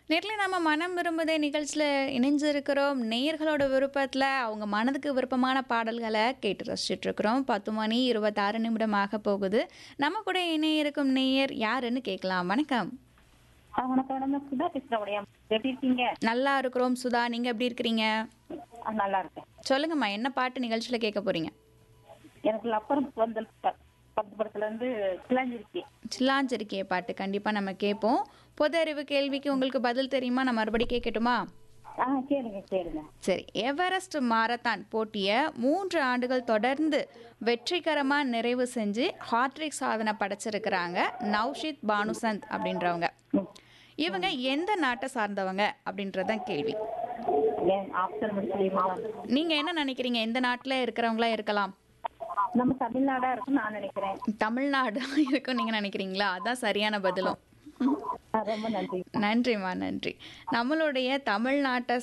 நேரில் நம்ம மனம் விரும்புதே நிகழ்ச்சியில் இணைஞ்சிருக்கிறோம் நேயர்களோட விருப்பத்தில் அவங்க மனதுக்கு விருப்பமான பாடல்களை கேட்டு ரசிச்சுட்டு இருக்கிறோம் பத்து மணி இருபத்தாறு நிமிடம் ஆக போகுது நம்ம கூட இணைய இருக்கும் நேயர் யாருன்னு கேட்கலாம் வணக்கம் ஆ, வணக்கம் வணக்கம் சுதா பேசுறேன் உடையாம் எப்படி இருக்கீங்க நல்லா இருக்கிறோம் சுதா நீங்கள் எப்படி இருக்கிறீங்க ஆ, நல்லா இருக்கேன் சொல்லுங்கம்மா என்ன பாட்டு நிகழ்ச்சியில் கேட்க போறீங்க எனக்கு லப்பரம் சுதந்திர ப- பத்து படத்துல இருந்து கிளாஞ்சிருக்கி சில்லாஞ்சிருக்கிய பாட்டு கண்டிப்பாக நம்ம கேட்போம் பொது அறிவு கேள்விக்கு உங்களுக்கு பதில் தெரியுமா நான் மறுபடியும் கேட்கட்டுமா ஆ கேளுங்க கேளுங்க சரி எவரெஸ்ட் மாரத்தான் போட்டியை மூன்று ஆண்டுகள் தொடர்ந்து வெற்றிகரமாக நிறைவு செஞ்சு ஹாட்ரிக் சாதனை படைச்சிருக்கிறாங்க நவ்ஷித் பானுசந்த் அப்படின்றவங்க ம். இவங்க எந்த நாட்டை சார்ந்தவங்க அப்படின்றதான் கேள்வி ஏன் ஆப்ஷன் முடிச்சுமா நீங்கள் என்ன நினைக்கிறீங்க எந்த நாட்டில் இருக்கிறவங்களா இருக்கலாம் நம்ம தமிழ்நாடா இருக்கும்னு நான் நினைக்கிறேன் தமிழ்நாடு இருக்கும் நீங்கள் நினைக்கிறீங்களா அதான் சரியான பதிலும் ஆ, ரொம்ப நன்றி நன்றிம்மா நன்றி நம்மளுடைய தமிழ்நாட்டை